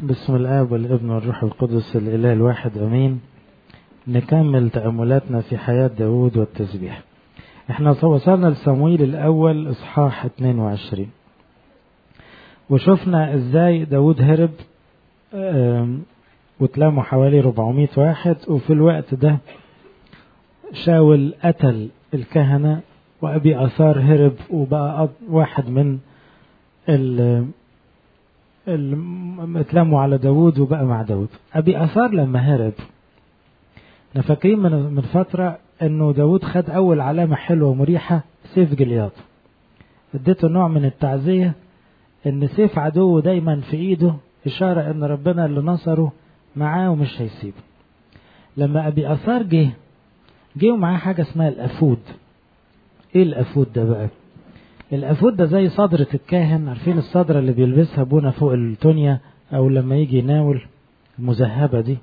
بسم الآب والابن والروح القدس الإله الواحد أمين نكمل تأملاتنا في حياة داود والتسبيح احنا وصلنا لصمويل الأول إصحاح 22 وشفنا ازاي داود هرب وتلاموا حوالي 400 واحد وفي الوقت ده شاول قتل الكهنة وأبي أثار هرب وبقى واحد من اتلموا على داود وبقى مع داود أبي أثار لما هرب احنا فاكرين من, من فترة انه داود خد اول علامة حلوة ومريحة سيف جلياط اديته نوع من التعزية ان سيف عدوه دايما في ايده اشارة ان ربنا اللي نصره معاه ومش هيسيبه لما ابي اثار جه جه معاه حاجة اسمها الافود ايه الافود ده بقى الافود ده زي صدرة الكاهن عارفين الصدرة اللي بيلبسها ابونا فوق التونيا او لما يجي يناول المذهبة دي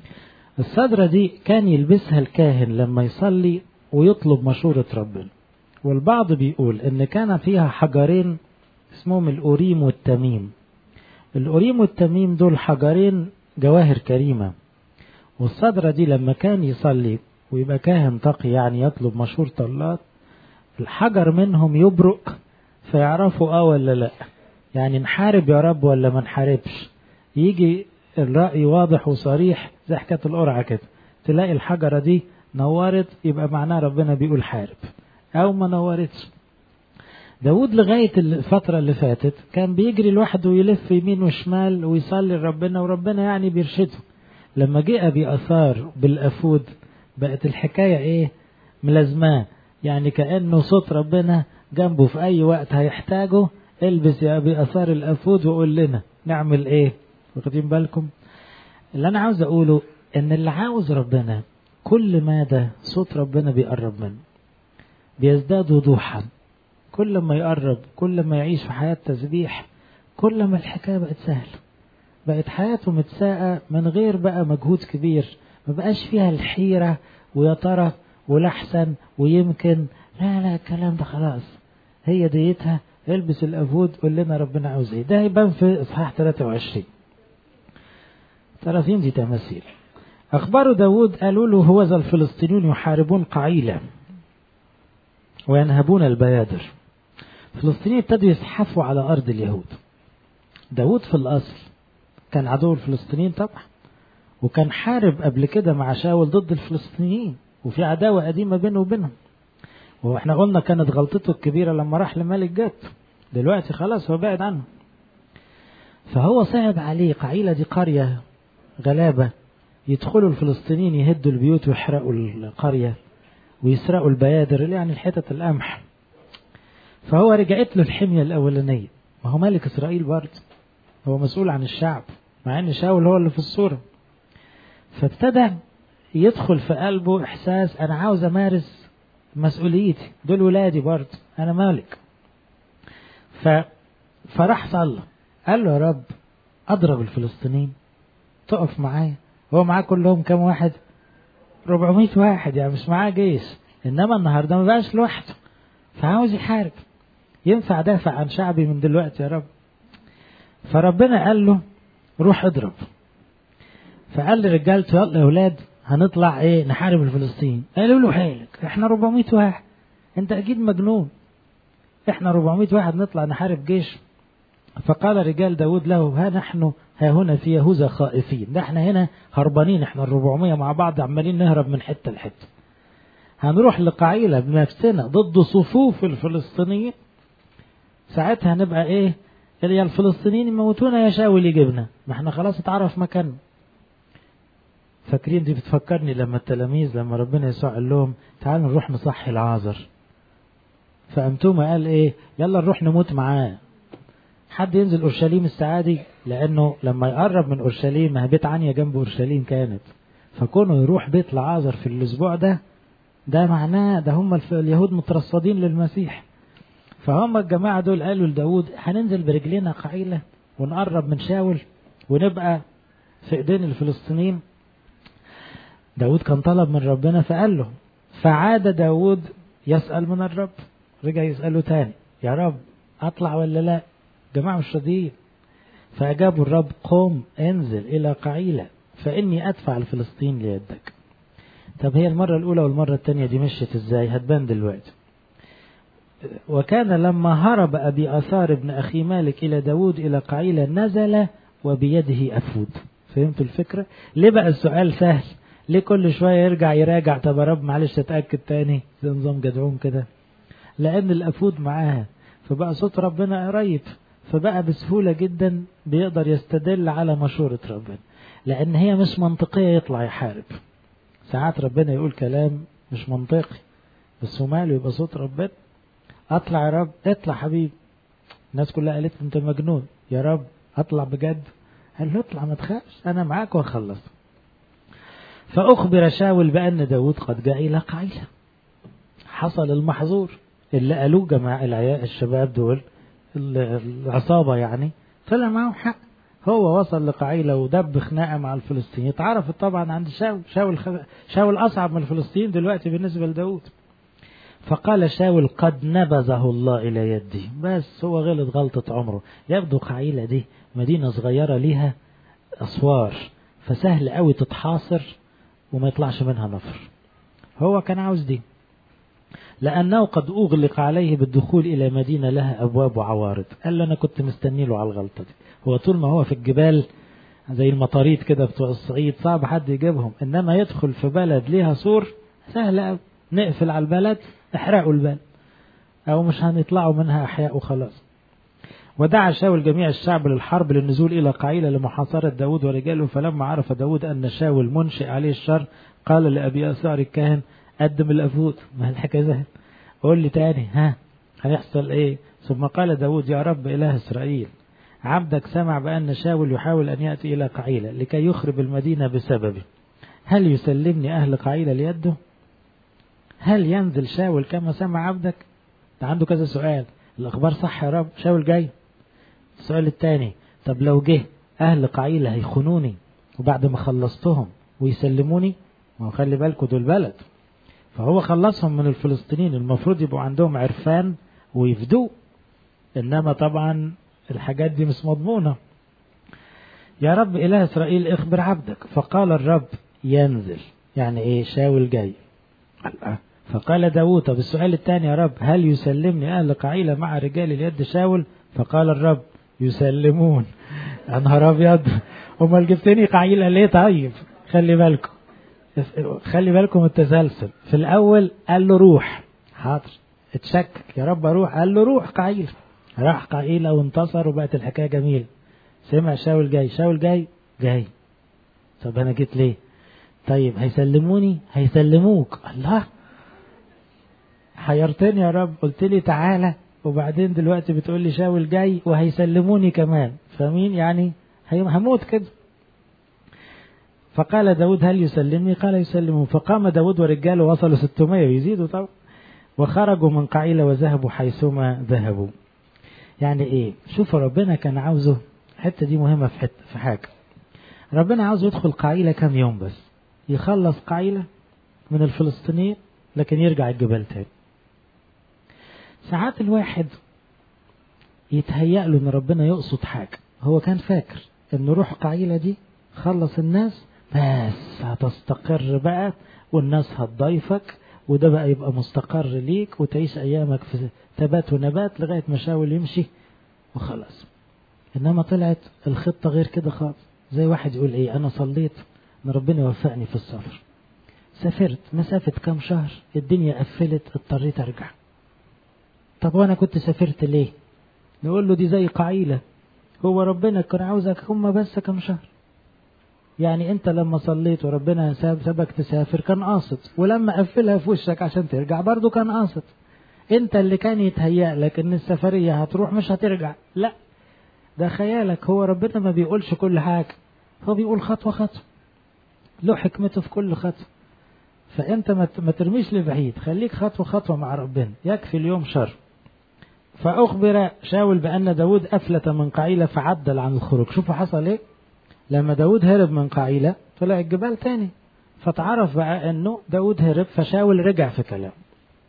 الصدرة دي كان يلبسها الكاهن لما يصلي ويطلب مشورة ربنا والبعض بيقول ان كان فيها حجرين اسمهم الأوريم والتميم الأوريم والتميم دول حجرين جواهر كريمة والصدرة دي لما كان يصلي ويبقى كاهن تقي يعني يطلب مشورة الله الحجر منهم يبرق فيعرفوا اه ولا لا يعني نحارب يا رب ولا ما نحاربش يجي الرأي واضح وصريح زي حكاية القرعة كده تلاقي الحجرة دي نورت يبقى معناه ربنا بيقول حارب أو ما نورتش داود لغاية الفترة اللي فاتت كان بيجري لوحده ويلف يمين وشمال ويصلي لربنا وربنا يعني بيرشده لما جه أبي أثار بالأفود بقت الحكاية إيه ملازماه يعني كأنه صوت ربنا جنبه في أي وقت هيحتاجه البس يا أبي أثار الأفود وقول لنا نعمل إيه واخدين بالكم اللي أنا عاوز أقوله إن اللي عاوز ربنا كل ما ده صوت ربنا بيقرب منه بيزداد وضوحا كل ما يقرب كل ما يعيش في حياة تسبيح كل ما الحكاية بقت سهلة بقت حياته متساقة من غير بقى مجهود كبير ما بقاش فيها الحيرة ويا ترى ولحسن ويمكن لا لا الكلام ده خلاص هي ديتها البس الافود قول لنا ربنا عاوز ايه ده يبان في اصحاح 23 30 دي تماثيل اخبار داود قالوا له هو ذا الفلسطينيون يحاربون قعيلة وينهبون البيادر الفلسطينيين ابتدوا يزحفوا على ارض اليهود داود في الاصل كان عدو الفلسطينيين طبعا وكان حارب قبل كده مع شاول ضد الفلسطينيين وفي عداوة قديمة بينه وبينهم واحنا قلنا كانت غلطته الكبيرة لما راح لملك جات دلوقتي خلاص هو بعد عنه فهو صعب عليه قعيلة دي قرية غلابة يدخلوا الفلسطينيين يهدوا البيوت ويحرقوا القرية ويسرقوا البيادر يعني الحتت القمح فهو رجعت له الحمية الأولانية ما هو ملك إسرائيل برضه هو مسؤول عن الشعب مع ان شاول هو اللي في الصورة فابتدى يدخل في قلبه احساس انا عاوز امارس مسؤوليتي دول ولادي برضه انا مالك ف فراح صلى قال له يا رب اضرب الفلسطينيين تقف معايا هو معاه كلهم كام واحد 400 واحد يعني مش معاه جيش انما النهارده ما بقاش لوحده فعاوز يحارب ينفع دافع عن شعبي من دلوقتي يا رب فربنا قال له روح اضرب فقال لرجالته يلا يا اولاد هنطلع ايه نحارب الفلسطين قالوا له حيلك احنا 400 واحد انت اكيد مجنون احنا 400 واحد نطلع نحارب جيش فقال رجال داود له ها نحن ها هنا في يهوذا خائفين ده احنا هنا هربانين احنا ال 400 مع بعض عمالين نهرب من حته لحته هنروح لقعيلة بنفسنا ضد صفوف الفلسطينيين ساعتها نبقى ايه يا الفلسطينيين يموتونا يا شاول يجيبنا ما احنا خلاص اتعرف مكاننا فاكرين دي بتفكرني لما التلاميذ لما ربنا يسوع قال لهم تعالوا نروح نصحي العازر فأمتوما قال ايه يلا نروح نموت معاه حد ينزل اورشليم السعادي لانه لما يقرب من اورشليم ما بيت عنيا جنب اورشليم كانت فكونه يروح بيت العازر في الاسبوع ده ده معناه ده هم اليهود مترصدين للمسيح فهم الجماعة دول قالوا لداود هننزل برجلينا قعيلة ونقرب من شاول ونبقى في ايدين الفلسطينيين داود كان طلب من ربنا فقال له فعاد داود يسأل من الرب رجع يسأله تاني يا رب أطلع ولا لا جماعة مش راضيين فأجابوا الرب قم انزل إلى قعيلة فإني أدفع الفلسطين ليدك طب هي المرة الأولى والمرة الثانية دي مشيت إزاي هتبان دلوقتي وكان لما هرب أبي أثار ابن أخي مالك إلى داود إلى قعيلة نزل وبيده أفود فهمتوا الفكرة ليه بقى السؤال سهل ليه كل شوية يرجع يراجع طب يا رب معلش اتأكد تاني زي نظام جدعون كده لأن الأفود معاها فبقى صوت ربنا قريب فبقى بسهولة جدا بيقدر يستدل على مشورة ربنا لأن هي مش منطقية يطلع يحارب ساعات ربنا يقول كلام مش منطقي بس وماله يبقى صوت ربنا اطلع يا رب اطلع حبيبي الناس كلها قالت انت مجنون يا رب اطلع بجد قال له اطلع ما تخافش انا معاك وهخلص فاخبر شاول بان داود قد جاء الى قعيله حصل المحظور اللي قالوه جماعة العيال الشباب دول العصابة يعني طلع معاهم حق هو وصل لقعيلة ودب خناقة مع الفلسطينيين اتعرفت طبعا عند شاول شاول خ... شاول أصعب من الفلسطينيين دلوقتي بالنسبة لداود فقال شاول قد نبذه الله إلى يدي بس هو غلط غلطة عمره يبدو قعيلة دي مدينة صغيرة ليها أسوار فسهل قوي تتحاصر وما يطلعش منها نفر هو كان عاوز دي لأنه قد أغلق عليه بالدخول إلى مدينة لها أبواب وعوارض قال له أنا كنت مستني له على الغلطة دي هو طول ما هو في الجبال زي المطاريد كده بتوع الصعيد صعب حد يجيبهم إنما يدخل في بلد ليها سور سهل أوي نقفل على البلد احرقوا البلد أو مش هنطلعوا منها أحياء وخلاص ودعا شاول جميع الشعب للحرب للنزول إلى قعيلة لمحاصرة داود ورجاله فلما عرف داود أن شاول منشئ عليه الشر قال لأبي أسار الكاهن قدم الأفود ما الحكاية زي قول لي تاني ها هيحصل ايه ثم قال داود يا رب إله إسرائيل عبدك سمع بأن شاول يحاول أن يأتي إلى قعيلة لكي يخرب المدينة بسببه هل يسلمني أهل قعيلة ليده هل ينزل شاول كما سمع عبدك ده عنده كذا سؤال الأخبار صح يا رب شاول جاي السؤال الثاني طب لو جه أهل قعيلة هيخونوني وبعد ما خلصتهم ويسلموني ما هو خلي بالكم دول بلد فهو خلصهم من الفلسطينيين المفروض يبقوا عندهم عرفان ويفدوه إنما طبعا الحاجات دي مش مضمونة يا رب إله إسرائيل اخبر عبدك فقال الرب ينزل يعني إيه شاول جاي فقال داود طب السؤال الثاني يا رب هل يسلمني أهل قعيلة مع رجال اليد شاول فقال الرب يسلمون يا نهار أبيض أمال جبتني قعيلة ليه طيب خلي بالكم خلي بالكم التسلسل في الأول قال له روح حاضر اتشكك يا رب أروح قال له روح قعيلة راح قعيلة وانتصر وبقت الحكاية جميلة سمع شاول جاي شاول جاي جاي طب أنا جيت ليه طيب هيسلموني هيسلموك الله حيرتني يا رب قلت لي تعالى وبعدين دلوقتي بتقول لي شاول جاي وهيسلموني كمان فمين يعني هموت كده فقال داود هل يسلمني قال يسلمون فقام داود ورجاله وصلوا 600 يزيدوا طبعا وخرجوا من قعيلة وذهبوا حيثما ذهبوا يعني ايه شوفوا ربنا كان عاوزه الحته دي مهمة في حته في حاجة ربنا عاوز يدخل قعيلة كام يوم بس يخلص قعيلة من الفلسطينيين لكن يرجع الجبال تاني ساعات الواحد يتهيأ له ان ربنا يقصد حاجة هو كان فاكر ان روح قعيلة دي خلص الناس بس هتستقر بقى والناس هتضيفك وده بقى يبقى مستقر ليك وتعيش ايامك في ثبات ونبات لغاية ما شاول يمشي وخلاص انما طلعت الخطة غير كده خالص زي واحد يقول ايه انا صليت ان ربنا يوفقني في السفر سافرت مسافة كام شهر الدنيا قفلت اضطريت ارجع طب وانا كنت سافرت ليه نقول له دي زي قعيلة هو ربنا كان عاوزك هم بس كام شهر يعني انت لما صليت وربنا ساب سابك تسافر كان قاصد ولما قفلها في وشك عشان ترجع برضه كان قاصد انت اللي كان يتهيأ لك ان السفرية هتروح مش هترجع لا ده خيالك هو ربنا ما بيقولش كل حاجة هو بيقول خطوة خطوة له حكمته في كل خطوة فانت ما ترميش لبعيد خليك خطوة خطوة مع ربنا يكفي اليوم شر فأخبر شاول بأن داود أفلت من قعيلة فعدل عن الخروج شوفوا حصل ايه لما داود هرب من قعيلة طلع الجبال تاني فتعرف بقى انه داود هرب فشاول رجع في كلامه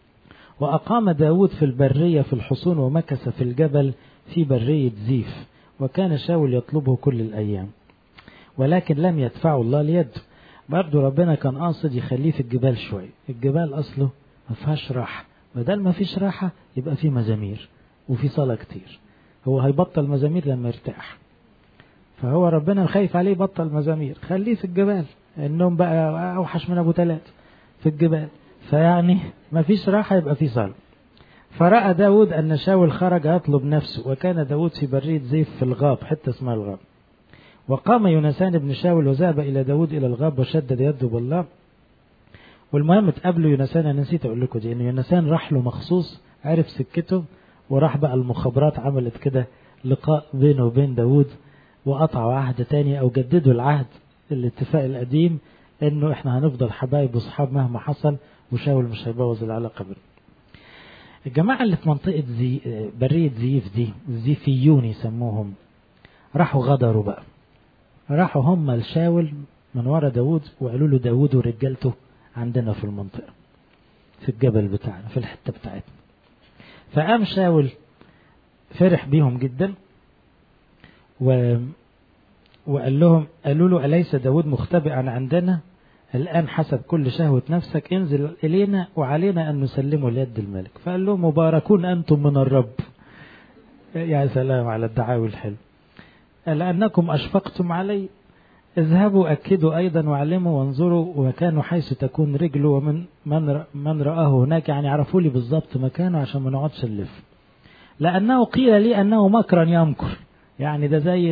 وأقام داود في البرية في الحصون ومكث في الجبل في برية زيف وكان شاول يطلبه كل الأيام ولكن لم يدفعه الله ليده برضه ربنا كان قاصد يخليه في الجبال شوية الجبال أصله ما فيهاش راحة بدل ما فيش راحة يبقى في مزامير وفي صلاة كتير هو هيبطل مزامير لما يرتاح فهو ربنا خايف عليه يبطل مزامير خليه في الجبال النوم بقى أوحش من أبو تلات في الجبال فيعني ما فيش راحة يبقى في صلاة فرأى داود أن شاول خرج يطلب نفسه وكان داود في برية زيف في الغاب حتة اسمها الغاب وقام يونسان بن شاول وذهب إلى داود إلى الغاب وشدد يده بالله والمهم اتقابلوا يونسان أنا نسيت أقول لكم دي إن يونسان راح له مخصوص عرف سكته وراح بقى المخابرات عملت كده لقاء بينه وبين داود وقطعوا عهد تاني أو جددوا العهد الاتفاق القديم إنه إحنا هنفضل حبايب وصحاب مهما حصل وشاول مش هيبوظ العلاقة بينهم. الجماعة اللي في منطقة زي برية زيف دي الزيفيون يسموهم راحوا غدروا بقى راحوا هم لشاول من ورا داود وقالوا له داود ورجالته عندنا في المنطقة في الجبل بتاعنا في الحتة بتاعتنا فقام شاول فرح بيهم جدا و وقال لهم قالوا له أليس داود مختبئا عندنا الآن حسب كل شهوة نفسك انزل إلينا وعلينا أن نسلمه ليد الملك فقال لهم مباركون أنتم من الرب يا سلام على الدعاوي الحلو لأنكم أشفقتم علي اذهبوا أكدوا أيضا وعلموا وانظروا ومكانه حيث تكون رجله ومن من, من رآه هناك يعني عرفوا لي بالظبط مكانه عشان ما نقعدش نلف لأنه قيل لي أنه مكرا يمكر يعني ده زي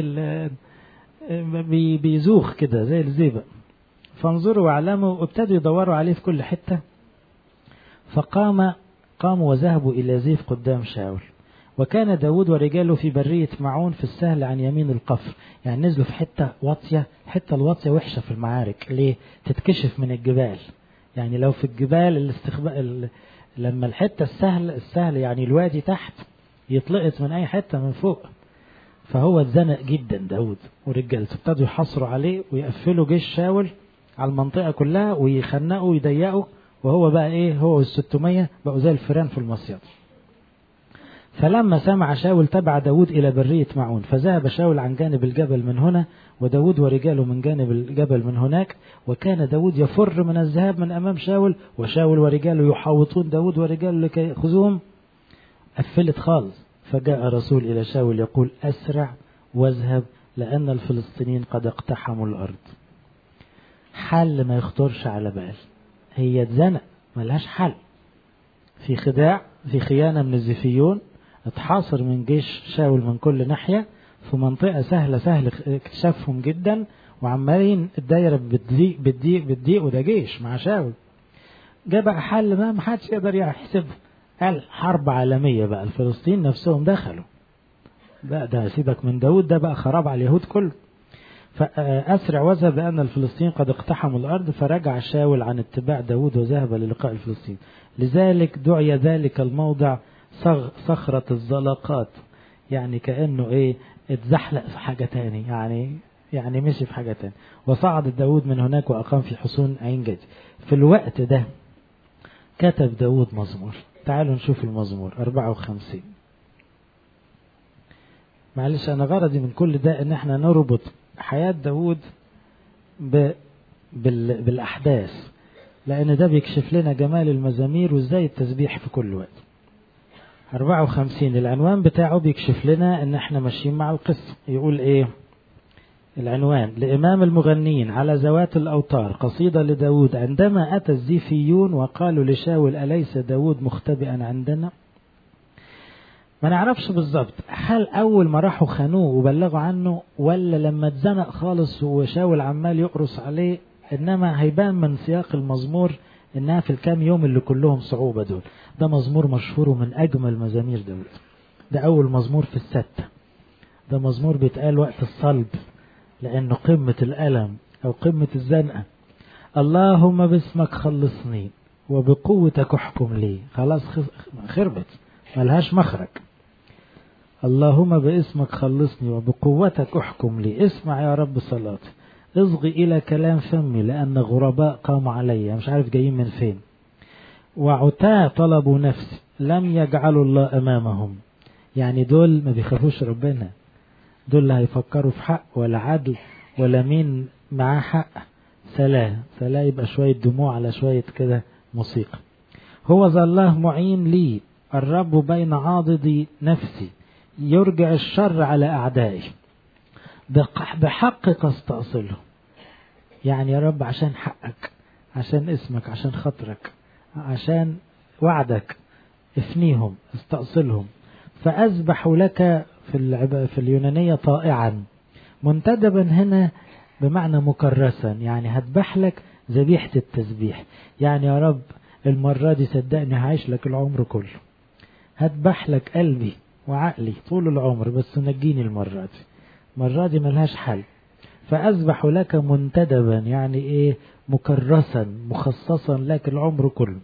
بيزوخ كده زي الزيبق فانظروا واعلموا وابتدوا يدوروا عليه في كل حتة فقام قاموا وذهبوا إلى زيف قدام شاول وكان داود ورجاله في برية معون في السهل عن يمين القفر يعني نزلوا في حتة واطية حتة الواطية وحشة في المعارك ليه تتكشف من الجبال يعني لو في الجبال الاستخباء لما الحتة السهل السهل يعني الوادي تحت يطلقت من أي حتة من فوق فهو اتزنق جدا داود ورجالته ابتدوا يحصروا عليه ويقفلوا جيش شاول على المنطقة كلها ويخنقوا ويضيقوا وهو بقى ايه هو والستمية بقوا زي الفيران في المصيد فلما سمع شاول تبع داود إلى برية معون فذهب شاول عن جانب الجبل من هنا وداود ورجاله من جانب الجبل من هناك وكان داود يفر من الذهاب من أمام شاول وشاول ورجاله يحاوطون داود ورجاله لكي يأخذوهم قفلت خالص فجاء رسول إلى شاول يقول أسرع واذهب لأن الفلسطينيين قد اقتحموا الأرض حل ما يخطرش على بال هي اتزنق ملهاش حل في خداع في خيانة من الزيفيون اتحاصر من جيش شاول من كل ناحية في منطقة سهلة سهل اكتشافهم جدا وعمالين الدايرة بتضيق بتضيق بتضيق وده جيش مع شاول جاء بقى حل ما محدش يقدر يحسبه قال حرب عالمية بقى الفلسطين نفسهم دخلوا ده ده سيبك من داود ده بقى خراب على اليهود كله فأسرع وذهب بأن الفلسطين قد اقتحموا الأرض فرجع شاول عن اتباع داود وذهب للقاء الفلسطين لذلك دعي ذلك الموضع صخرة الزلقات يعني كأنه ايه اتزحلق في حاجة تاني يعني يعني مشي في حاجة تاني وصعد داود من هناك وأقام في حصون عين جدي في الوقت ده كتب داود مزمور تعالوا نشوف المزمور 54 معلش أنا غرضي من كل ده إن احنا نربط حياة داود ب... بال... بالأحداث لأن ده بيكشف لنا جمال المزامير وإزاي التسبيح في كل وقت 54 العنوان بتاعه بيكشف لنا ان احنا ماشيين مع القصة يقول ايه العنوان لإمام المغنيين على ذوات الأوتار قصيدة لداود عندما أتى الزيفيون وقالوا لشاول أليس داود مختبئا عندنا ما نعرفش بالظبط هل أول ما راحوا خانوه وبلغوا عنه ولا لما اتزنق خالص وشاول عمال يقرص عليه إنما هيبان من سياق المزمور إنها في الكام يوم اللي كلهم صعوبة دول ده مزمور مشهور ومن أجمل مزامير داود ده أول مزمور في الستة ده مزمور بيتقال وقت الصلب لأنه قمة الألم أو قمة الزنقة اللهم باسمك خلصني وبقوتك احكم لي خلاص خربت ملهاش مخرج اللهم باسمك خلصني وبقوتك احكم لي اسمع يا رب صلاتي اصغي إلى كلام فمي لأن غرباء قاموا علي مش عارف جايين من فين وعتاة طلبوا نفسي لم يجعلوا الله أمامهم يعني دول ما بيخافوش ربنا دول اللي هيفكروا في حق ولا عدل ولا مين معاه حق سلاه سلاه يبقى شوية دموع على شوية كده موسيقى هو ذا الله معين لي الرب بين عاضدي نفسي يرجع الشر على أعدائي بحقك استأصله يعني يا رب عشان حقك عشان اسمك عشان خاطرك عشان وعدك افنيهم استأصلهم فأذبح لك في العب... في اليونانية طائعا منتدبا هنا بمعنى مكرسا يعني هذبح لك ذبيحة التسبيح يعني يا رب المرة دي صدقني هعيش لك العمر كله هذبح لك قلبي وعقلي طول العمر بس نجيني المرة دي المرة دي ملهاش حل فأذبح لك منتدبا يعني إيه مكرسا مخصصا لك العمر كله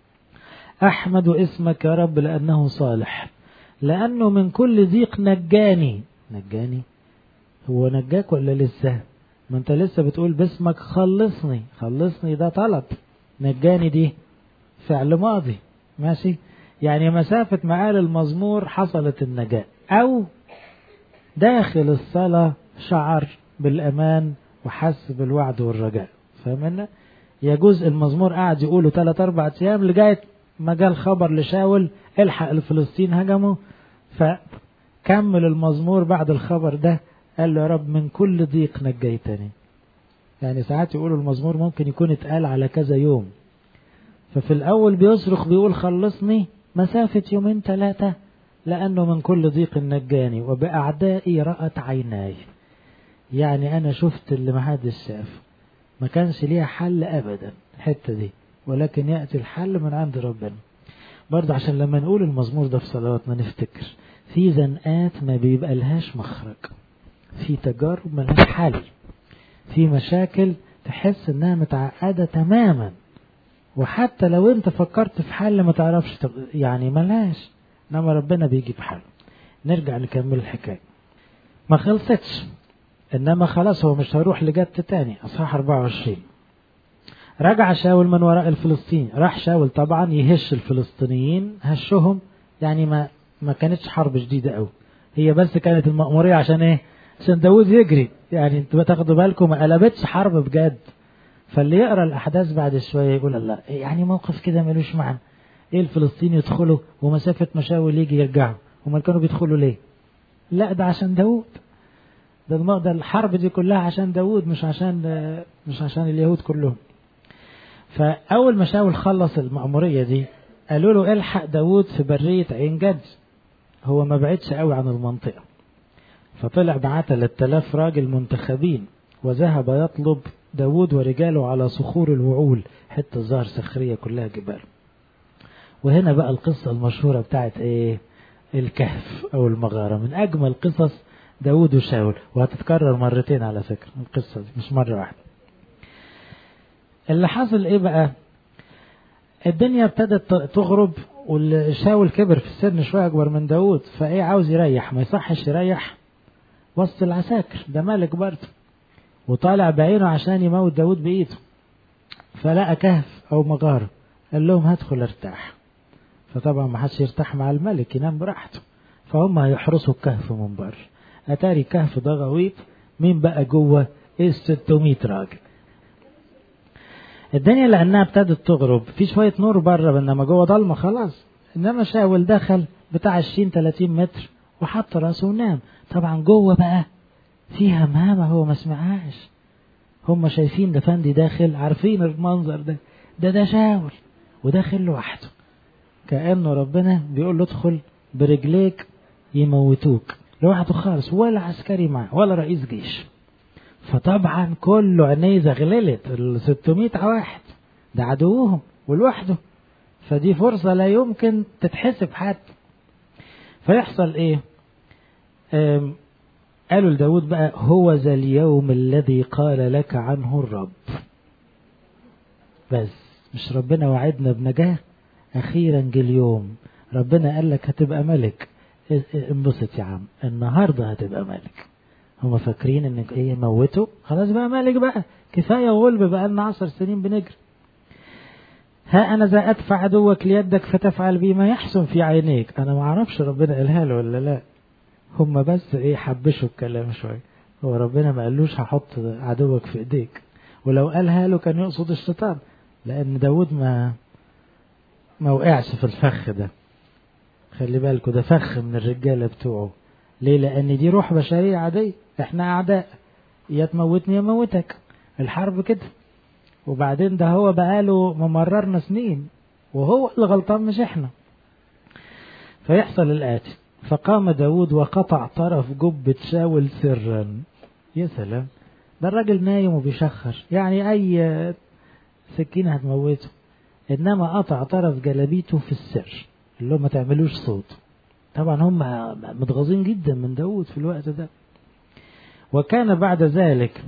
أحمد اسمك يا رب لأنه صالح لأنه من كل ضيق نجاني نجاني هو نجاك ولا لسه ما انت لسه بتقول باسمك خلصني خلصني ده طلب نجاني دي فعل ماضي ماشي يعني مسافة معال المزمور حصلت النجاة أو داخل الصلاة شعر بالأمان وحس بالوعد والرجاء فاهمنا يجوز المزمور قاعد يقوله ثلاث أربع أيام لغاية ما جاء الخبر لشاول الحق الفلسطين هجموا فكمل المزمور بعد الخبر ده قال له يا رب من كل ضيق نجيتني يعني ساعات يقولوا المزمور ممكن يكون اتقال على كذا يوم ففي الأول بيصرخ بيقول خلصني مسافة يومين ثلاثة لأنه من كل ضيق نجاني وبأعدائي رأت عيناي يعني أنا شفت اللي محدش شافه ما كانش ليها حل أبدا الحتة دي ولكن يأتي الحل من عند ربنا برضه عشان لما نقول المزمور ده في صلواتنا نفتكر في زنقات ما بيبقى لهاش مخرج في تجارب ملهاش حل في مشاكل تحس انها متعقدة تماما وحتى لو انت فكرت في حل ما تعرفش يعني ملهاش انما ربنا بيجي بحل نرجع نكمل الحكاية ما خلصتش انما خلاص هو مش هيروح لجت تاني اصحاح 24 رجع شاول من وراء الفلسطين راح شاول طبعا يهش الفلسطينيين هشهم يعني ما ما كانتش حرب شديدة قوي هي بس كانت المأمورية عشان ايه عشان داود يجري يعني انتوا تاخدوا بالكم ما قلبتش حرب بجد فاللي يقرا الاحداث بعد شويه يقول لا يعني موقف كده ملوش معنى ايه الفلسطين يدخلوا ومسافه مشاول يجي يرجعوا هما كانوا بيدخلوا ليه لا ده عشان داود ده ده الحرب دي كلها عشان داود مش عشان مش عشان اليهود كلهم فاول ما شاول خلص المأموريه دي قالوا له الحق داود في بريه عين جد هو ما بعدش قوي عن المنطقه فطلع معاه 3000 راجل منتخبين وذهب يطلب داود ورجاله على صخور الوعول حتة ظهر صخرية كلها جبال وهنا بقى القصة المشهورة بتاعت ايه الكهف او المغارة من اجمل قصص داود وشاول وهتتكرر مرتين على فكرة القصة دي مش مرة واحدة اللي حصل ايه بقى الدنيا ابتدت تغرب والشاول كبر في السن شوية اكبر من داود فايه عاوز يريح ما يصحش يريح وسط العساكر ده ملك برضه وطالع بعينه عشان يموت داود بإيده فلقى كهف أو مغارة قال لهم هدخل ارتاح فطبعا ما حدش يرتاح مع الملك ينام براحته فهم هيحرسوا الكهف من بره أتاري كهف ده غويط مين بقى جوه ايه 600 راجل الدنيا لأنها ابتدت تغرب في شوية نور بره إنما جوه ضلمة خلاص إنما شاول دخل بتاع 20 30 متر وحط راسه ونام طبعا جوه بقى فيها همامة هو ما سمعهاش هم شايفين ده فندي داخل عارفين المنظر ده ده ده شاول وداخل لوحده كأنه ربنا بيقول له ادخل برجليك يموتوك لوحده خالص ولا عسكري معاه ولا رئيس جيش فطبعا كله عينيه زغللت ال 600 واحد ده عدوهم ولوحده فدي فرصة لا يمكن تتحسب حتى فيحصل ايه قالوا لداود بقى هو ذا اليوم الذي قال لك عنه الرب بس مش ربنا وعدنا بنجاة أخيرا جه اليوم ربنا قال لك هتبقى ملك انبسط يا عم النهاردة هتبقى ملك هم فاكرين انك ايه موته خلاص بقى مالك بقى كفاية غلب بقى لنا عشر سنين بنجري ها انا ذا ادفع عدوك ليدك فتفعل بي ما يحسن في عينيك انا ما اعرفش ربنا قالها له ولا لا هم بس ايه حبشوا الكلام شوية هو ربنا ما قالوش هحط عدوك في ايديك ولو قالها له كان يقصد الشيطان لان داود ما ما وقعش في الفخ ده خلي بالكوا ده فخ من الرجالة بتوعه ليه لان دي روح بشرية عادية احنا اعداء يا تموتني يا موتك الحرب كده وبعدين ده هو بقاله ممررنا سنين وهو اللي غلطان مش احنا فيحصل الآتي فقام داود وقطع طرف جبة شاول سرا يا سلام ده الراجل نايم وبيشخر يعني أي سكينة هتموته إنما قطع طرف جلابيته في السر اللي هو ما تعملوش صوت طبعا هم متغاظين جدا من داود في الوقت ده وكان بعد ذلك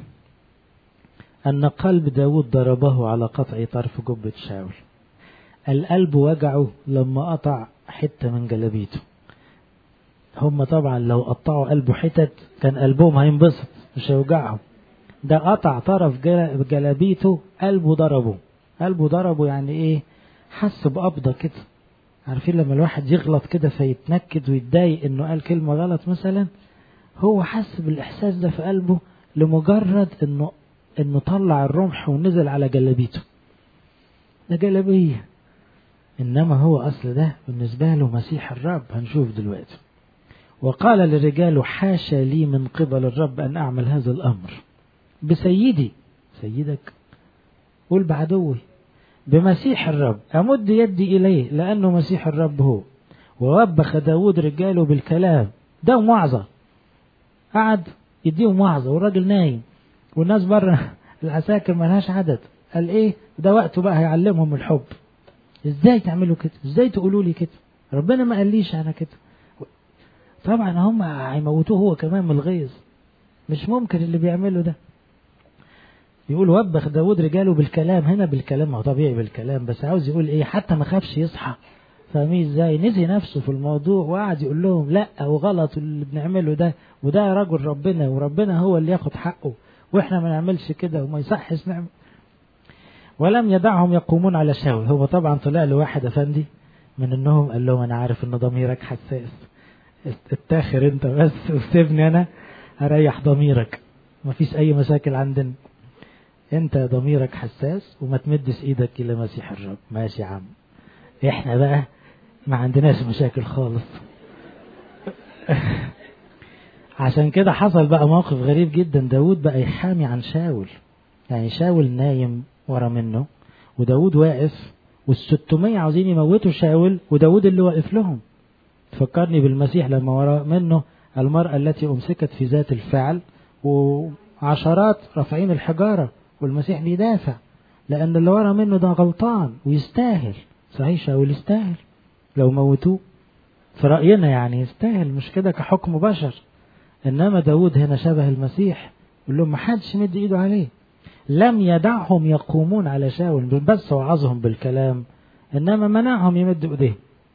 أن قلب داود ضربه على قطع طرف جبة شاول القلب وجعه لما قطع حتة من جلابيته هم طبعا لو قطعوا قلبه حتت كان قلبهم هينبسط مش هيوجعهم ده قطع طرف جلابيته قلبه ضربه قلبه ضربه يعني ايه حس بقبضة كده عارفين لما الواحد يغلط كده فيتنكد ويتضايق انه قال كلمة غلط مثلا هو حس بالاحساس ده في قلبه لمجرد انه انه طلع الرمح ونزل على جلابيته ده جلابيه انما هو اصل ده بالنسبه له مسيح الرب هنشوف دلوقتي وقال للرجال حاشا لي من قبل الرب ان اعمل هذا الامر بسيدي سيدك قول بعدوي بمسيح الرب امد يدي اليه لانه مسيح الرب هو ووبخ داود رجاله بالكلام ده موعظه قعد يديهم وعظه والراجل نايم والناس بره العساكر ملهاش عدد قال ايه ده وقته بقى هيعلمهم الحب ازاي تعملوا كده ازاي تقولوا لي كده ربنا ما قاليش انا كده طبعا هم هيموتوه هو كمان من الغيظ مش ممكن اللي بيعمله ده يقول وبخ داود رجاله بالكلام هنا بالكلام هو طبيعي بالكلام بس عاوز يقول ايه حتى ما خافش يصحى فاهمين ازاي نسي نفسه في الموضوع وقعد يقول لهم لا وغلط اللي بنعمله ده وده رجل ربنا وربنا هو اللي ياخد حقه واحنا ما نعملش كده وما يصحش نعمل ولم يدعهم يقومون على شاول هو طبعا طلع له واحد افندي من انهم قال لهم انا عارف ان ضميرك حساس اتاخر انت بس وسيبني انا اريح ضميرك مفيش اي مشاكل عندنا انت ضميرك حساس وما تمدش ايدك الى مسيح الرب ماشي يا عم احنا بقى ما عندناش مشاكل خالص عشان كده حصل بقى موقف غريب جدا داود بقى يحامي عن شاول يعني شاول نايم ورا منه وداود واقف والستمية عاوزين يموتوا شاول وداود اللي واقف لهم تفكرني بالمسيح لما ورا منه المرأة التي أمسكت في ذات الفعل وعشرات رافعين الحجارة والمسيح بيدافع لأن اللي ورا منه ده غلطان ويستاهل صحيح شاول يستاهل لو موتوه في رأينا يعني يستاهل مش كده كحكم بشر إنما داود هنا شبه المسيح يقول لهم ما حدش مد إيده عليه لم يدعهم يقومون على شاول بس وعظهم بالكلام إنما منعهم يمدوا إيديهم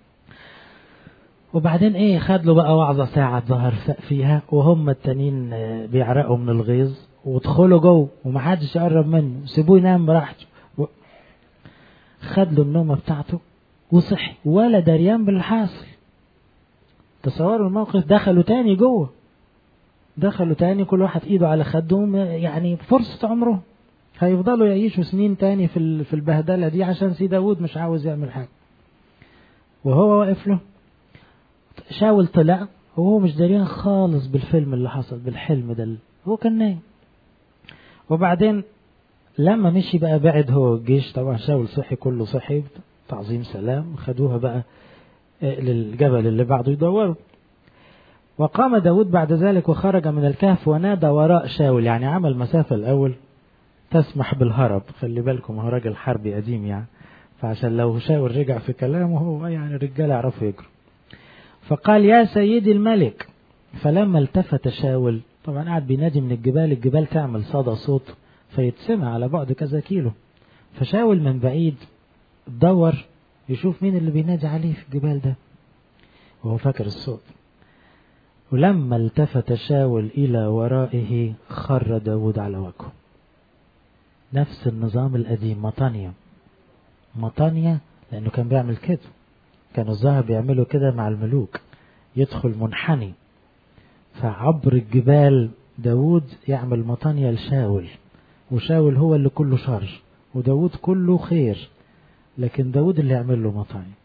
وبعدين ايه خد له بقى وعظة ساعة ظهر فيها وهم التانيين بيعرقوا من الغيظ وادخلوا جوه ومحدش يقرب منه سيبوه ينام براحته و... خد له النومة بتاعته وصحي ولا دريان بالحاصل تصوروا الموقف دخلوا تاني جوه دخلوا تاني كل واحد ايده على خدهم يعني فرصة عمره هيفضلوا يعيشوا سنين تاني في في البهدلة دي عشان سي داود مش عاوز يعمل حاجة وهو واقف له شاول طلع وهو مش دريان خالص بالفيلم اللي حصل بالحلم ده هو كان نايم وبعدين لما مشي بقى بعد هو الجيش طبعا شاول صحي كله صحي تعظيم سلام خدوها بقى للجبل اللي بعده يدوروا وقام داود بعد ذلك وخرج من الكهف ونادى وراء شاول يعني عمل مسافة الأول تسمح بالهرب خلي بالكم هو راجل حربي قديم يعني فعشان لو شاول رجع في كلامه هو يعني الرجالة يعرفوا يجروا فقال يا سيدي الملك فلما التفت شاول طبعا قاعد بينادي من الجبال الجبال تعمل صدى صوت فيتسمع على بعد كذا كيلو فشاول من بعيد دور يشوف مين اللي بينادي عليه في الجبال ده وهو فاكر الصوت ولما التفت شاول إلى ورائه خر داود على وجهه نفس النظام القديم مطانيا مطانيا لأنه كان بيعمل كده كانوا الظاهر بيعملوا كده مع الملوك يدخل منحني فعبر الجبال داود يعمل مطانية لشاول وشاول هو اللي كله شر وداود كله خير لكن داود اللي يعمل له مطانية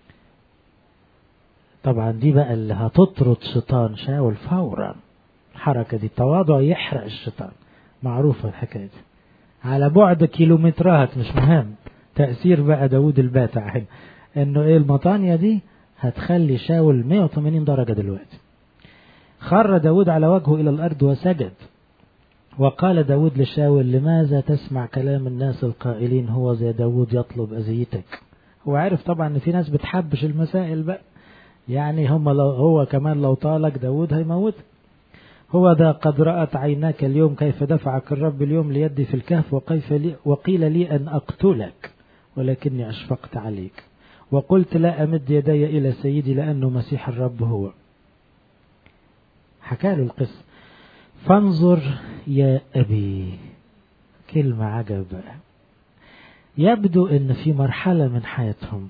طبعا دي بقى اللي هتطرد شيطان شاول فورا الحركة دي التواضع يحرق الشيطان معروفة الحكاية دي على بعد كيلومترات مش مهم تأثير بقى داود الباتع هنا انه ايه المطانية دي هتخلي شاول 180 درجة دلوقتي خر داود على وجهه إلى الأرض وسجد وقال داود لشاول لماذا تسمع كلام الناس القائلين هو زي داود يطلب أذيتك هو عارف طبعا ان في ناس بتحبش المسائل بقى يعني هم لو هو كمان لو طالك داود هيموت هو ذا قد رأت عيناك اليوم كيف دفعك الرب اليوم ليدي في الكهف وكيف لي وقيل لي أن أقتلك ولكني أشفقت عليك وقلت لا أمد يدي إلى سيدي لأنه مسيح الرب هو حكى له القصة فانظر يا أبي كلمة عجب بقى يبدو أن في مرحلة من حياتهم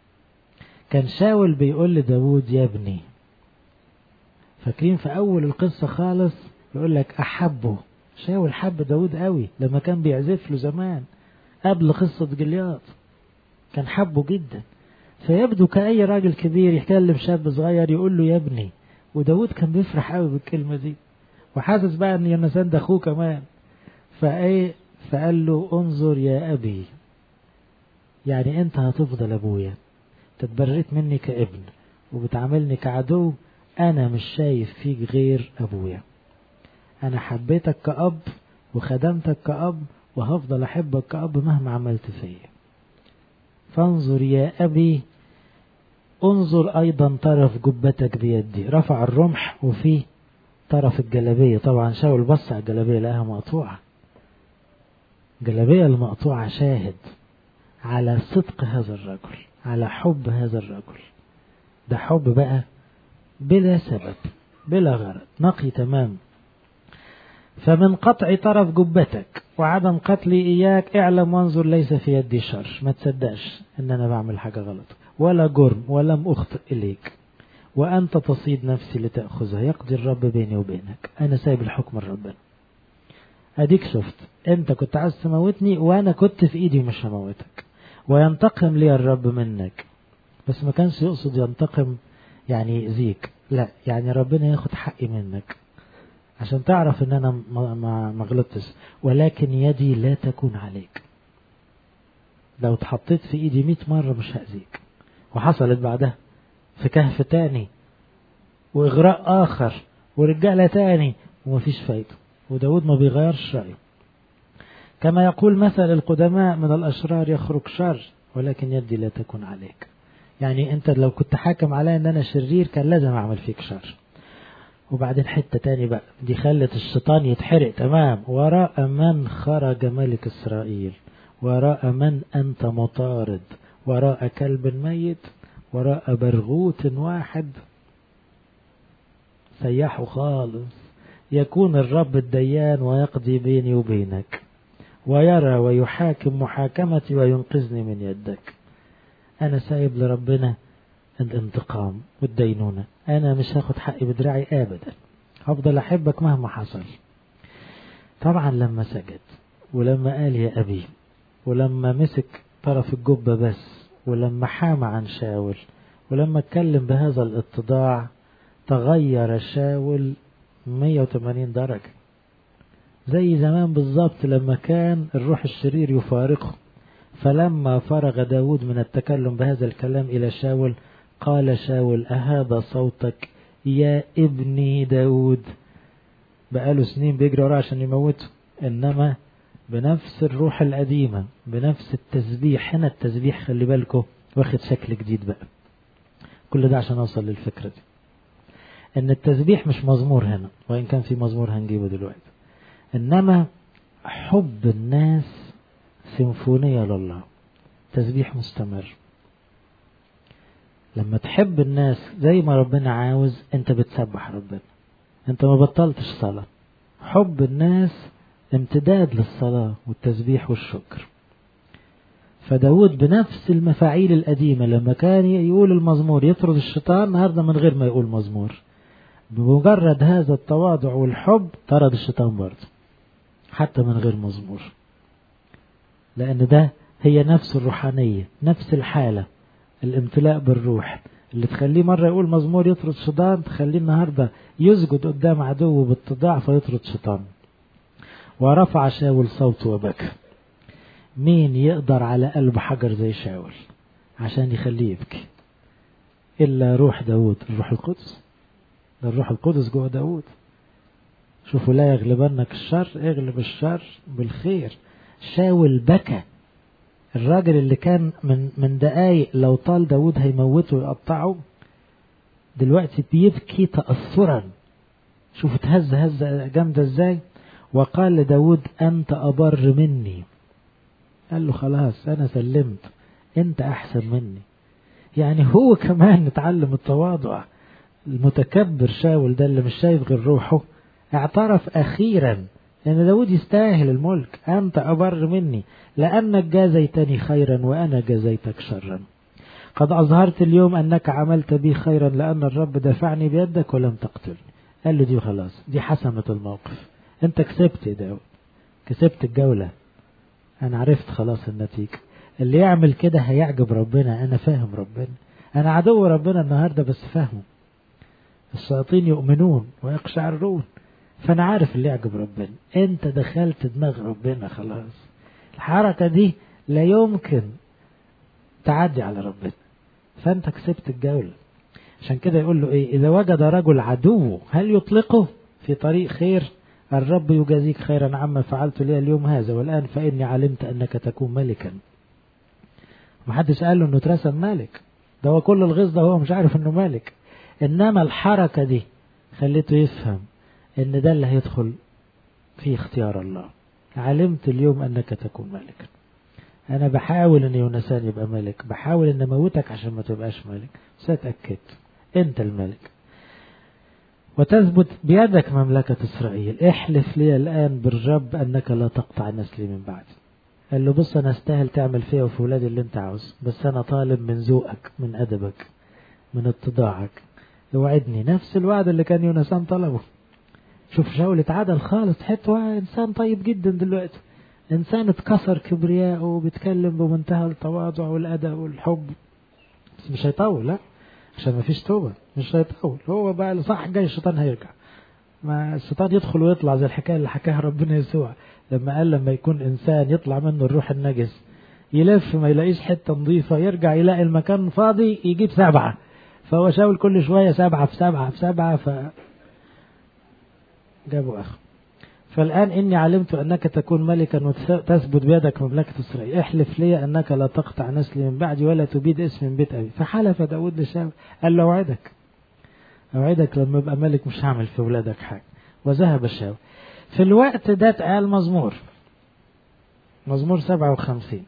كان شاول بيقول لداود يا ابني فاكرين في أول القصة خالص يقول لك أحبه شاول حب داود قوي لما كان بيعزف له زمان قبل قصة جلياط كان حبه جدا فيبدو كأي راجل كبير يكلم شاب صغير يقول له يا ابني وداود كان بيفرح قوي بالكلمة دي وحاسس بقى ان يونسان ده اخوه كمان فايه فقال له انظر يا ابي يعني انت هتفضل ابويا تتبرئت مني كابن وبتعاملني كعدو انا مش شايف فيك غير ابويا انا حبيتك كأب وخدمتك كأب وهفضل احبك كأب مهما عملت فيا فانظر يا ابي انظر ايضا طرف جبتك بيدي رفع الرمح وفيه طرف الجلابية طبعا شاول بص على الجلابية لقاها مقطوعة الجلابية المقطوعة شاهد على صدق هذا الرجل على حب هذا الرجل ده حب بقى بلا سبب بلا غرض نقي تمام فمن قطع طرف جبتك وعدم قتلي إياك اعلم وانظر ليس في يدي شر ما تصدقش ان انا بعمل حاجة غلط ولا جرم ولم اخطئ اليك وأنت تصيد نفسي لتأخذها يقضي الرب بيني وبينك أنا سايب الحكم لربنا أديك شفت أنت كنت عايز تموتني وأنا كنت في إيدي مش هموتك وينتقم لي الرب منك بس ما كانش يقصد ينتقم يعني يأذيك لا يعني ربنا ياخد حقي منك عشان تعرف ان انا ما, ما, ما غلطتش ولكن يدي لا تكون عليك لو اتحطيت في ايدي مئة مرة مش هأذيك وحصلت بعدها في كهف تاني وإغراء آخر ورجالة تاني ومفيش فايدة وداود ما بيغيرش رأيه كما يقول مثل القدماء من الأشرار يخرج شر ولكن يدي لا تكون عليك يعني أنت لو كنت حاكم عليا أن أنا شرير كان لازم أعمل فيك شر وبعدين حتة تاني بقى دي خلت الشيطان يتحرق تمام وراء من خرج ملك إسرائيل وراء من أنت مطارد وراء كلب ميت وراء برغوت واحد سيحوا خالص يكون الرب الديان ويقضي بيني وبينك ويرى ويحاكم محاكمتي وينقذني من يدك أنا سايب لربنا الانتقام والدينونة أنا مش هاخد حقي بدراعي أبدا هفضل أحبك مهما حصل طبعا لما سجد ولما قال يا أبي ولما مسك طرف الجبة بس ولما حام عن شاول ولما اتكلم بهذا الاتضاع تغير شاول 180 درجة زي زمان بالظبط لما كان الروح الشرير يفارقه فلما فرغ داود من التكلم بهذا الكلام إلى شاول قال شاول أهذا صوتك يا ابني داود بقاله سنين بيجري وراه عشان يموته إنما بنفس الروح القديمة بنفس التسبيح هنا التسبيح خلي بالكم واخد شكل جديد بقى كل ده عشان أوصل للفكرة دي إن التسبيح مش مزمور هنا وإن كان في مزمور هنجيبه دلوقتي إنما حب الناس سيمفونية لله تسبيح مستمر لما تحب الناس زي ما ربنا عاوز انت بتسبح ربنا انت ما بطلتش صلاة حب الناس امتداد للصلاة والتسبيح والشكر فداود بنفس المفاعيل القديمة لما كان يقول المزمور يطرد الشيطان النهاردة من غير ما يقول مزمور بمجرد هذا التواضع والحب طرد الشيطان برضه حتى من غير مزمور لأن ده هي نفس الروحانية نفس الحالة الامتلاء بالروح اللي تخليه مرة يقول مزمور يطرد شيطان تخليه النهاردة يسجد قدام عدوه باتضاع فيطرد شيطان ورفع شاول صوته وبكى مين يقدر على قلب حجر زي شاول عشان يخليه يبكي إلا روح داود الروح القدس ده الروح القدس جوه داود شوفوا لا يغلبنك الشر اغلب الشر بالخير شاول بكى الراجل اللي كان من من دقايق لو طال داود هيموته ويقطعه دلوقتي بيبكي تأثرا شوف اتهز هزة جامدة ازاي وقال لداود أنت أبر مني قال له خلاص أنا سلمت أنت أحسن مني يعني هو كمان اتعلم التواضع المتكبر شاول ده اللي مش شايف غير روحه اعترف أخيرا أن داود يستاهل الملك أنت أبر مني لأنك جازيتني خيرا وأنا جازيتك شرا قد أظهرت اليوم أنك عملت بي خيرا لأن الرب دفعني بيدك ولم تقتلني قال له دي خلاص دي حسمت الموقف أنت كسبت يا داود كسبت الجولة أنا عرفت خلاص النتيجة اللي يعمل كده هيعجب ربنا أنا فاهم ربنا أنا عدو ربنا النهاردة بس فاهمه الشياطين يؤمنون ويقشعرون فأنا عارف اللي يعجب ربنا أنت دخلت دماغ ربنا خلاص الحركة دي لا يمكن تعدي على ربنا فأنت كسبت الجولة عشان كده يقول له إيه إذا وجد رجل عدو هل يطلقه في طريق خير الرب يجازيك خيرا عما فعلت لي اليوم هذا والآن فإني علمت أنك تكون ملكا محدش قال له أنه اترسم ملك ده هو كل الغيظ ده هو مش عارف أنه ملك إنما الحركة دي خليته يفهم ان ده اللي هيدخل في اختيار الله علمت اليوم انك تكون ملكا انا بحاول ان يونسان يبقى ملك بحاول ان اموتك عشان ما تبقاش ملك بس اتاكدت انت الملك وتثبت بيدك مملكة إسرائيل احلف لي الآن بالرب أنك لا تقطع نسلي من بعدي قال له بص أنا أستاهل تعمل فيا وفي ولادي اللي أنت عاوز بس أنا طالب من ذوقك من أدبك من اتضاعك اوعدني نفس الوعد اللي كان يونسان طلبه شوف شاول اتعدل خالص حتى انسان طيب جدا دلوقتي انسان اتكسر كبرياءه وبيتكلم بمنتهى التواضع والادب والحب بس مش هيطول لا عشان ما فيش توبه مش هيطول هو بقى صح جاي الشيطان هيرجع ما الشيطان يدخل ويطلع زي الحكايه اللي حكاها ربنا يسوع لما قال لما يكون انسان يطلع منه الروح النجس يلف ما يلاقيش حته نظيفه يرجع يلاقي المكان فاضي يجيب سبعه فهو شاول كل شويه سبعه في سبعه في سبعه ف جابوا أخ فالآن إني علمت أنك تكون ملكا وتثبت بيدك مملكة إسرائيل احلف لي أنك لا تقطع نسلي من بعدي ولا تبيد اسمي من بيت أبي فحلف داود لشاول قال له أوعدك أوعدك لما أبقى ملك مش هعمل في ولادك حاجة وذهب شاول في الوقت ده اتقال مزمور مزمور 57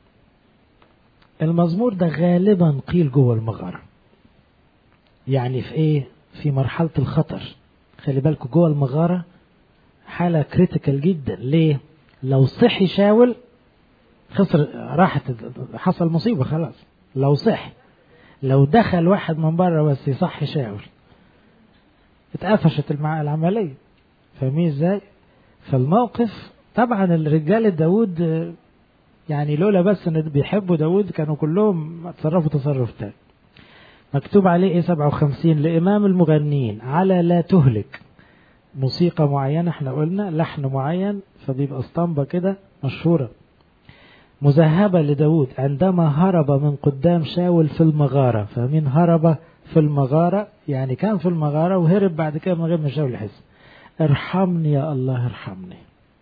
المزمور ده غالبا قيل جوه المغارة يعني في ايه في مرحلة الخطر خلي بالكم جوه المغارة حالة كريتيكال جدا ليه لو صحي شاول خسر راحت حصل مصيبة خلاص لو صحي لو دخل واحد من بره بس يصحي شاول اتقفشت العملية فاهمين ازاي فالموقف طبعا الرجال داود يعني لولا بس ان بيحبوا داود كانوا كلهم تصرفوا تصرف تاني مكتوب عليه ايه 57 لإمام المغنيين على لا تهلك موسيقى معينة احنا قلنا لحن معين فبيبقى اسطمبة كده مشهورة مذهبة لداود عندما هرب من قدام شاول في المغارة فمين هرب في المغارة يعني كان في المغارة وهرب بعد كده من غير ما شاول يحس ارحمني يا الله ارحمني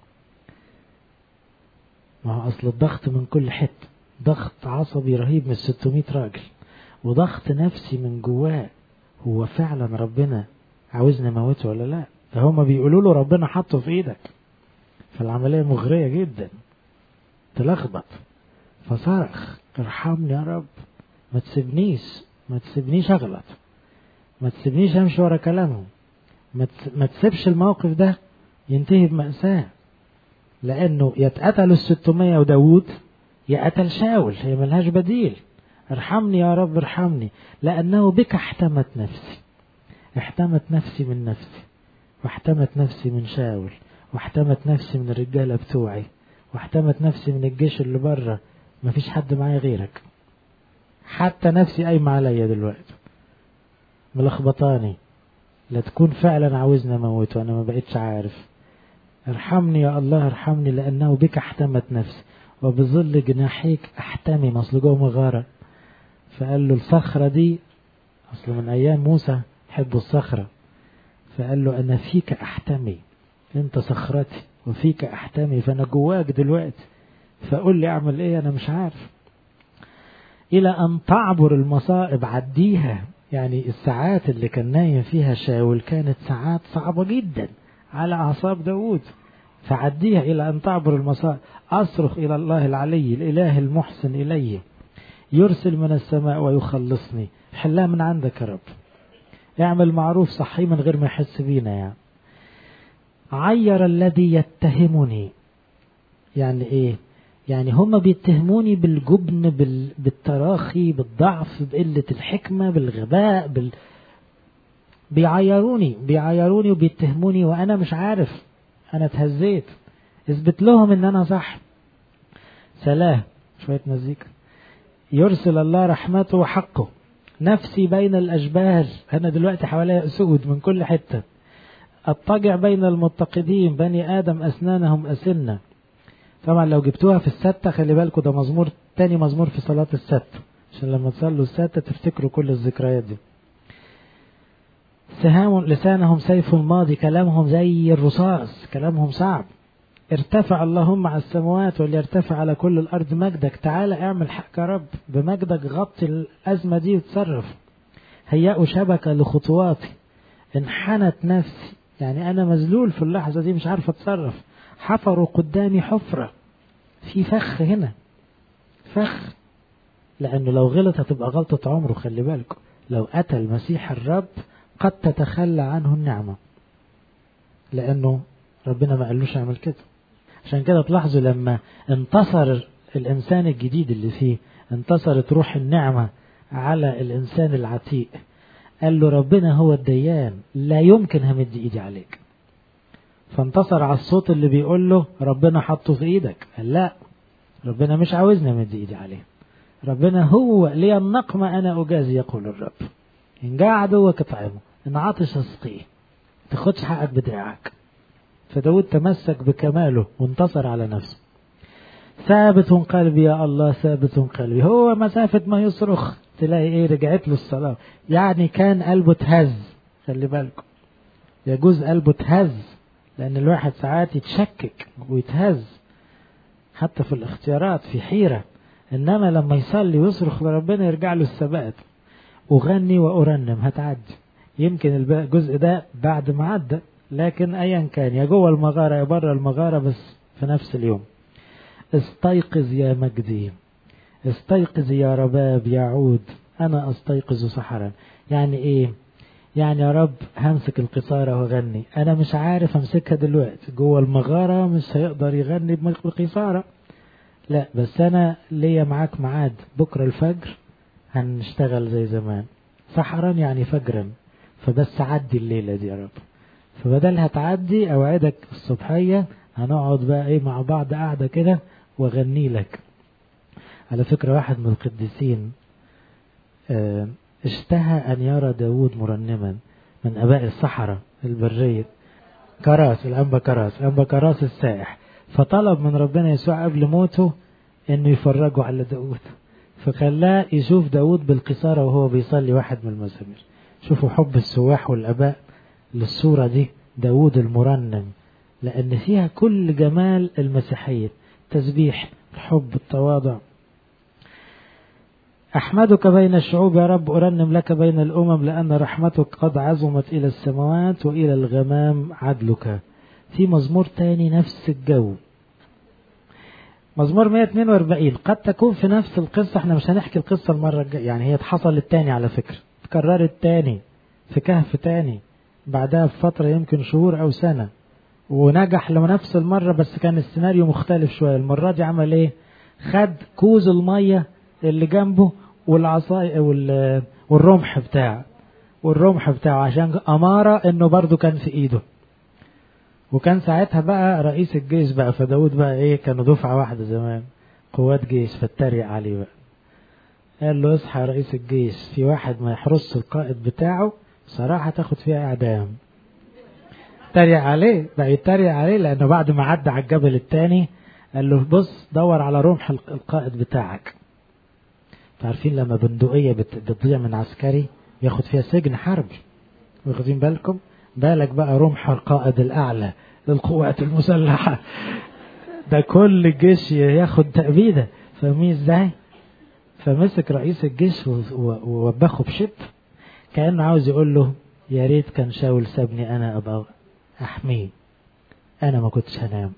ما هو أصل الضغط من كل حتة ضغط عصبي رهيب من 600 راجل وضغط نفسي من جواه هو فعلا ربنا عاوزني اموته ولا لا ده هما بيقولوا له ربنا حطه في ايدك فالعملية مغرية جدا تلخبط فصرخ ارحمني يا رب ما تسيبنيش ما تسيبنيش اغلط ما تسيبنيش امشي ورا كلامهم ما تسيبش الموقف ده ينتهي بمأساة لأنه يتقتل الستمية وداود يقتل شاول هي ملهاش بديل ارحمني يا رب ارحمني لأنه بك احتمت نفسي احتمت نفسي من نفسي واحتمت نفسي من شاول واحتمت نفسي من الرجالة بتوعي واحتمت نفسي من الجيش اللي بره مفيش حد معايا غيرك حتى نفسي قايمة عليا دلوقتي ملخبطاني لا تكون فعلا عاوزني اموت وانا ما بقتش عارف ارحمني يا الله ارحمني لانه بك احتمت نفسي وبظل جناحيك احتمي اصل جوه مغاره فقال له الصخره دي اصل من ايام موسى حبوا الصخره فقال له انا فيك احتمي انت صخرتي وفيك احتمي فانا جواك دلوقتي فقول لي اعمل ايه انا مش عارف الى ان تعبر المصائب عديها يعني الساعات اللي كان نايم فيها شاول كانت ساعات صعبة جدا على أعصاب داود فعديها إلى أن تعبر المصائب أصرخ إلى الله العلي الإله المحسن إلي يرسل من السماء ويخلصني حلها من عندك يا رب اعمل معروف صحي من غير ما يحس بينا يعني عير الذي يتهمني يعني ايه يعني هم بيتهموني بالجبن بال... بالتراخي بالضعف بقلة الحكمة بالغباء بال... بيعيروني بيعيروني وبيتهموني وأنا مش عارف أنا اتهزيت اثبت لهم إن أنا صح سلام شوية مزيكا يرسل الله رحمته وحقه نفسي بين الأشبال أنا دلوقتي حواليا أسود من كل حتة أضطجع بين المتقدين بني آدم أسنانهم أسنة طبعا لو جبتوها في الستة خلي بالكوا ده مزمور تاني مزمور في صلاة الست عشان لما تصلوا الستة تفتكروا كل الذكريات دي سهام لسانهم سيف ماضي كلامهم زي الرصاص كلامهم صعب ارتفع اللهم على السماوات وليرتفع على كل الأرض مجدك تعالى اعمل حق يا رب بمجدك غطي الأزمة دي وتصرف هيئوا شبكة لخطواتي انحنت نفسي يعني أنا مذلول في اللحظة دي مش عارف أتصرف حفروا قدامي حفرة في فخ هنا فخ لأنه لو غلط هتبقى غلطة عمره خلي بالكم لو أتى المسيح الرب قد تتخلى عنه النعمة لأنه ربنا ما قالوش اعمل كده عشان كده تلاحظوا لما انتصر الإنسان الجديد اللي فيه انتصرت روح النعمة على الإنسان العتيق قال له ربنا هو الديان لا يمكن همد إيدي عليك فانتصر على الصوت اللي بيقول له ربنا حطه في ايدك قال لا ربنا مش عاوزني امد ايدي عليه ربنا هو لي النقمة انا اجازي يقول الرب ان جاء عدوك اطعمه ان عطش اسقيه تاخدش حقك بدراعك فداود تمسك بكماله وانتصر على نفسه ثابت قلبي يا الله ثابت قلبي هو مسافة ما يصرخ تلاقي ايه رجعت له الصلاة يعني كان قلبه تهز خلي بالكم يجوز قلبه تهز لأن الواحد ساعات يتشكك ويتهز حتى في الاختيارات في حيرة إنما لما يصلي ويصرخ لربنا يرجع له الثبات أغني وأرنم هتعدي يمكن الجزء ده بعد ما عدى لكن أيا كان يا جوه المغارة يا بره المغارة بس في نفس اليوم استيقظ يا مجدي استيقظ يا رباب يا عود أنا أستيقظ سحرا يعني إيه يعني يا رب همسك القصارة واغني انا مش عارف امسكها دلوقتي جوه المغارة مش هيقدر يغني بالقصارة لا بس انا ليا معاك ميعاد بكرة الفجر هنشتغل زي زمان سحرا يعني فجرا فبس عدي الليلة دي يا رب فبدل هتعدي اوعدك الصبحية هنقعد بقى ايه مع بعض قاعدة كده واغني لك على فكرة واحد من القديسين آه اشتهى أن يرى داود مرنما من أباء الصحراء البرية كراس الأنبا كراس الأنبا كراس السائح فطلب من ربنا يسوع قبل موته أنه يفرجه على داود فخلاه يشوف داود بالقصارى وهو بيصلي واحد من المزامير شوفوا حب السواح والأباء للصورة دي داود المرنم لأن فيها كل جمال المسيحية تسبيح الحب التواضع أحمدك بين الشعوب يا رب أرنم لك بين الأمم لأن رحمتك قد عظمت إلى السماوات وإلى الغمام عدلك في مزمور تاني نفس الجو مزمور 142 قد تكون في نفس القصة احنا مش هنحكي القصة المرة الجاية يعني هي حصلت تاني على فكرة اتكررت تاني في كهف تاني بعدها بفترة يمكن شهور أو سنة ونجح لنفس المرة بس كان السيناريو مختلف شوية المرة دي عمل ايه خد كوز المية اللي جنبه والعصاية والرمح بتاعه والرمح بتاعه عشان أمارة إنه برضه كان في إيده وكان ساعتها بقى رئيس الجيش بقى فداود بقى إيه كانوا دفعة واحدة زمان قوات جيش فاتريق عليه بقى قال له اصحى يا رئيس الجيش في واحد ما يحرس القائد بتاعه بصراحة تاخد فيها إعدام اتريق عليه بقى يتريق عليه لأنه بعد ما عدى على الجبل التاني قال له بص دور على رمح القائد بتاعك عارفين لما بندقية بتضيع من عسكري ياخد فيها سجن حربي واخدين بالكم بالك بقى رمح القائد الأعلى للقوات المسلحة ده كل الجيش ياخد تأبيدة فاهمين ازاي فمسك رئيس الجيش ووبخه بشد كأنه عاوز يقول له يا ريت كان شاول سابني أنا أبقى أحميه أنا ما كنتش هنام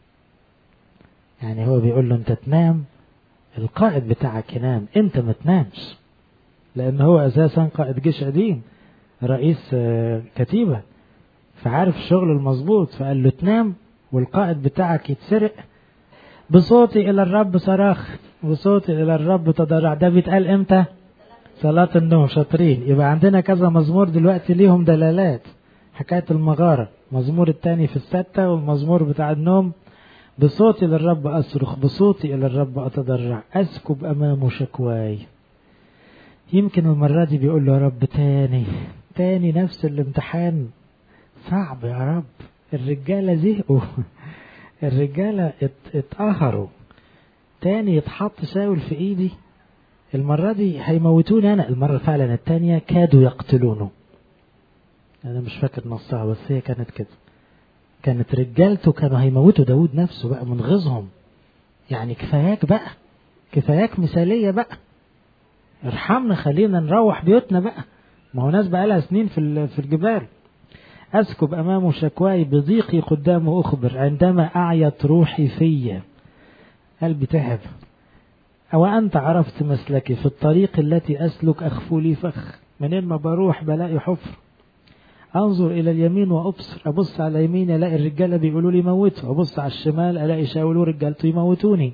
يعني هو بيقول له أنت تنام القائد بتاعك ينام أنت ما تنامش لأن هو أساسا قائد جيش قديم رئيس كتيبة فعارف الشغل المظبوط فقال له تنام والقائد بتاعك يتسرق بصوتي إلى الرب صراخ بصوتي إلى الرب تضرع ده بيتقال إمتى صلاة النوم شاطرين يبقى عندنا كذا مزمور دلوقتي ليهم دلالات حكاية المغارة مزمور التاني في الستة والمزمور بتاع النوم بصوتي للرب أصرخ بصوتي إلى الرب أتضرع أسكب أمامه شكواي يمكن المرة دي بيقول له يا رب تاني تاني نفس الامتحان صعب يا رب الرجالة زهقوا الرجالة اتقهروا تاني يتحط شاول في ايدي المرة دي هيموتوني انا المرة فعلا التانية كادوا يقتلونه انا مش فاكر نصها بس هي كانت كده كانت رجالته كانوا هيموتوا داود نفسه بقى من غيظهم يعني كفاياك بقى كفاياك مثالية بقى ارحمنا خلينا نروح بيوتنا بقى ما هو ناس بقى لها سنين في في الجبال أسكب أمامه شكواي بضيقي قدامه أخبر عندما أعيت روحي فيا قلبي تعب أو أنت عرفت مسلكي في الطريق التي أسلك أخفو لي فخ منين ما بروح بلاقي حفر أنظر إلى اليمين وأبصر أبص على اليمين ألاقي الرجالة بيقولوا لي موته أبص على الشمال ألاقي شاول ورجالته يموتوني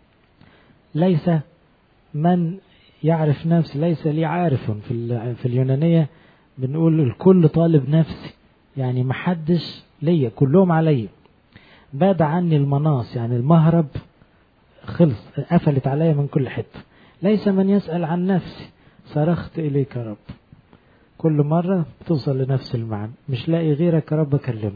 ليس من يعرف نفسي ليس لي عارف في, في اليونانية بنقول الكل طالب نفسي يعني محدش ليا كلهم عليا باد عني المناص يعني المهرب خلص قفلت عليا من كل حتة ليس من يسأل عن نفسي صرخت إليك يا رب كل مرة بتوصل لنفس المعنى مش لاقي غيرك يا رب أكلمه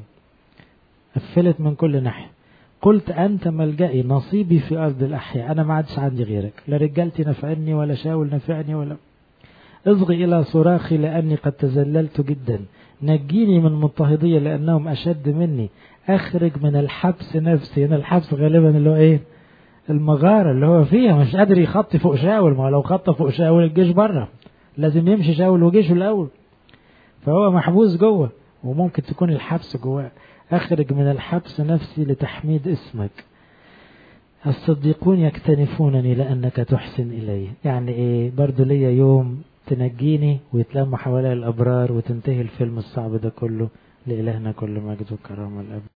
قفلت من كل ناحية قلت أنت ملجئي نصيبي في أرض الأحياء أنا ما عادش عندي غيرك لا رجالتي نفعني ولا شاول نفعني ولا اصغي إلى صراخي لأني قد تزللت جدا نجيني من مضطهدية لأنهم أشد مني أخرج من الحبس نفسي هنا الحبس غالبا اللي هو إيه المغارة اللي هو فيها مش قادر يخطي فوق شاول ما لو خطى فوق شاول الجيش بره لازم يمشي شاول وجيشه الأول فهو محبوس جوه وممكن تكون الحبس جواه أخرج من الحبس نفسي لتحميد اسمك الصديقون يكتنفونني لأنك تحسن إلي يعني إيه برضو ليا يوم تنجيني ويتلموا حوالي الأبرار وتنتهي الفيلم الصعب ده كله لإلهنا كل مجد وكرامة الأب